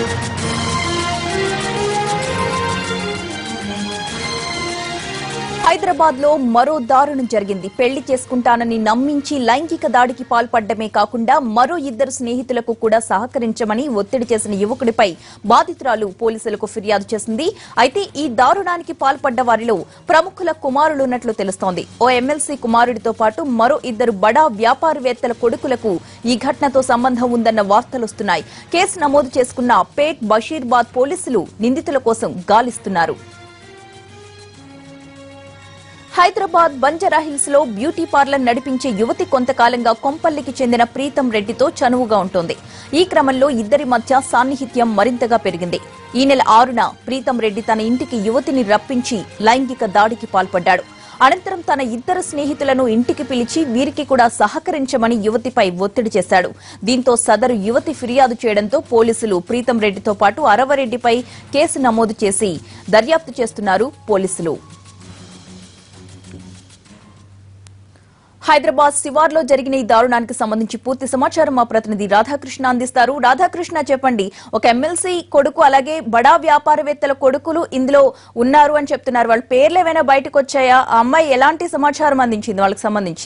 హైదరాబాద్ లో మరో దారుణం జరిగింది పెళ్లి చేసుకుంటానని నమ్మించి లైంగిక దాడికి పాల్పడ్డమే కాకుండా మరో ఇద్దరు స్నేహితులకు కూడా సహకరించమని ఒత్తిడి చేసిన యువకుడిపై బాధితురాలు పోలీసులకు ఫిర్యాదు చేసింది అయితే ఈ దారుణానికి పాల్పడ్డ వారిలో ప్రముఖుల కుమారులున్నట్లు తెలుస్తోంది ఓ ఎమ్మెల్సీ కుమారుడితో పాటు మరో ఇద్దరు బడా వ్యాపారవేత్తల కొడుకులకు ఈ ఘటనతో సంబంధం ఉందన్న వార్తలొస్తున్నాయి కేసు నమోదు చేసుకున్న పేట్ బషీర్బాద్ పోలీసులు నిందితుల కోసం గాలిస్తున్నారు హైదరాబాద్ బంజారాహిల్స్ లో బ్యూటీ పార్లర్ నడిపించే యువతి కొంతకాలంగా కొంపల్లికి చెందిన ప్రీతం రెడ్డితో చనువుగా ఉంటుంది ఈ క్రమంలో ఇద్దరి మధ్య సాన్నిహిత్యం మరింతగా పెరిగింది ఈ నెల ఆరున ప్రీతం రెడ్డి తన ఇంటికి యువతిని రప్పించి లైంగిక దాడికి పాల్పడ్డాడు అనంతరం తన ఇద్దరు స్నేహితులను ఇంటికి పిలిచి వీరికి కూడా సహకరించమని యువతిపై ఒత్తిడి చేశాడు దీంతో సదరు యువతి ఫిర్యాదు చేయడంతో పోలీసులు ప్రీతం రెడ్డితో పాటు అరవరెడ్డిపై కేసు నమోదు చేసి దర్యాప్తు చేస్తున్నారు పోలీసులు హైదరాబాద్ శివార్లో జరిగిన ఈ దారుణానికి సంబంధించి పూర్తి సమాచారం మా ప్రతినిధి రాధాకృష్ణ అందిస్తారు రాధాకృష్ణ చెప్పండి ఒక ఎమ్మెల్సీ కొడుకు అలాగే బడా వ్యాపారవేత్తల కొడుకులు ఇందులో ఉన్నారు అని చెప్తున్నారు వాళ్ళ పేర్లు ఏమైనా బయటకు వచ్చాయా ఆ అమ్మాయి ఎలాంటి సమాచారం అందించింది వాళ్ళకి సంబంధించి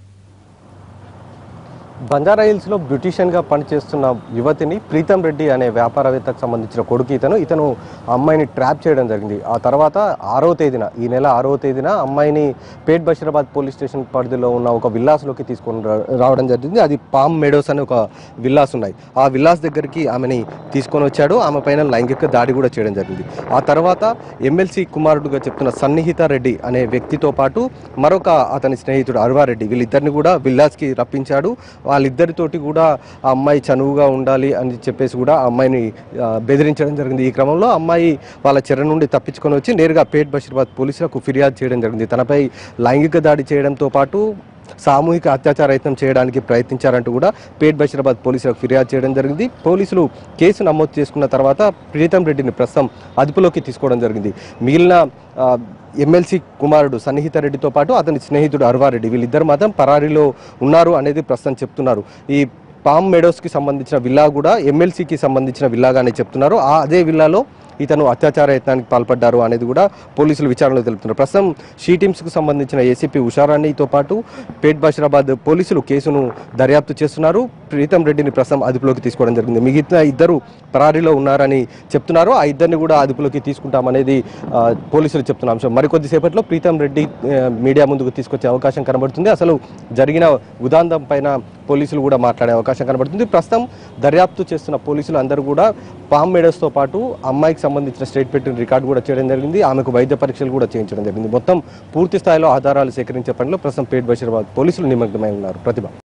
బంజారా హిల్స్లో బ్యూటీషియన్గా పనిచేస్తున్న యువతిని ప్రీతం రెడ్డి అనే వ్యాపారవేత్తకు సంబంధించిన కొడుకు ఇతను ఇతను ఆ అమ్మాయిని ట్రాప్ చేయడం జరిగింది ఆ తర్వాత ఆరో తేదీన ఈ నెల ఆరో తేదీన అమ్మాయిని పేట్ బషీరాబాద్ పోలీస్ స్టేషన్ పరిధిలో ఉన్న ఒక విల్లాస్లోకి తీసుకొని రా- రావడం జరిగింది అది పామ్ మెడోస్ అనే ఒక విల్లాస్ ఉన్నాయి ఆ విల్లాస్ దగ్గరికి ఆమెని తీసుకొని వచ్చాడు ఆమె పైన లైంగిక దాడి కూడా చేయడం జరిగింది ఆ తర్వాత ఎమ్మెల్సీ కుమారుడుగా చెప్తున్న సన్నిహిత రెడ్డి అనే వ్యక్తితో పాటు మరొక అతని స్నేహితుడు అర్వారెడ్డి వీళ్ళిద్దరిని కూడా విల్లాస్కి రప్పించాడు వాళ్ళిద్దరితోటి కూడా ఆ అమ్మాయి చనువుగా ఉండాలి అని చెప్పేసి కూడా ఆ అమ్మాయిని ఆ, బెదిరించడం జరిగింది ఈ క్రమంలో అమ్మాయి వాళ్ళ చెర నుండి తప్పించుకొని వచ్చి నేరుగా పేట్ బషీర్బాద్ పోలీసులకు ఫిర్యాదు చేయడం జరిగింది తనపై లైంగిక దాడి చేయడంతో పాటు సామూహిక అత్యాచార యత్నం చేయడానికి ప్రయత్నించారంటూ కూడా పేట్ బషీరాబాద్ పోలీసులకు ఫిర్యాదు చేయడం జరిగింది పోలీసులు కేసు నమోదు చేసుకున్న తర్వాత ప్రీతం రెడ్డిని ప్రస్తుతం అదుపులోకి తీసుకోవడం జరిగింది మిగిలిన ఆ, ఎమ్మెల్సీ కుమారుడు సన్నిహిత రెడ్డితో పాటు అతని స్నేహితుడు అర్వారెడ్డి వీళ్ళిద్దరు మాత్రం పరారీలో ఉన్నారు అనేది ప్రస్తుతం చెప్తున్నారు ఈ పామ్ మెడోస్కి సంబంధించిన విల్లా కూడా ఎమ్మెల్సీకి సంబంధించిన విల్లాగానే చెప్తున్నారు ఆ అదే విల్లాలో ఇతను అత్యాచార యత్నానికి పాల్పడ్డారు అనేది కూడా పోలీసులు విచారణలో తెలుపుతున్నారు ప్రస్తుతం షీ టీమ్స్కు సంబంధించిన ఏసీపీ ఉషారాణితో పాటు పేట్ బషీరాబాద్ పోలీసులు కేసును దర్యాప్తు చేస్తున్నారు ప్రీతం రెడ్డిని ప్రస్తుతం అదుపులోకి తీసుకోవడం జరిగింది మిగతా ఇద్దరు పరారీలో ఉన్నారని చెప్తున్నారు ఆ ఇద్దరిని కూడా అదుపులోకి తీసుకుంటామనేది ఆ, పోలీసులు చెప్తున్న అంశం మరికొద్దిసేపట్లో ప్రీతం రెడ్డి ఆ, మీడియా ముందుకు తీసుకొచ్చే అవకాశం కనబడుతుంది అసలు జరిగిన ఉదాంతం పైన పోలీసులు కూడా మాట్లాడే అవకాశం కనబడుతుంది ప్రస్తుతం దర్యాప్తు చేస్తున్న పోలీసులు అందరూ కూడా పామ్ మెడర్స్తో పాటు అమ్మాయికి సంబంధించిన స్టేట్మెంట్ రికార్డు కూడా చేయడం జరిగింది ఆమెకు వైద్య పరీక్షలు కూడా చేయించడం జరిగింది మొత్తం పూర్తి స్థాయిలో ఆధారాలు సేకరించే పనిలో ప్రస్తుతం పేట్ బషీరాబాద్ పోలీసులు నిమగ్నమై ఉన్నారు ప్రతిభ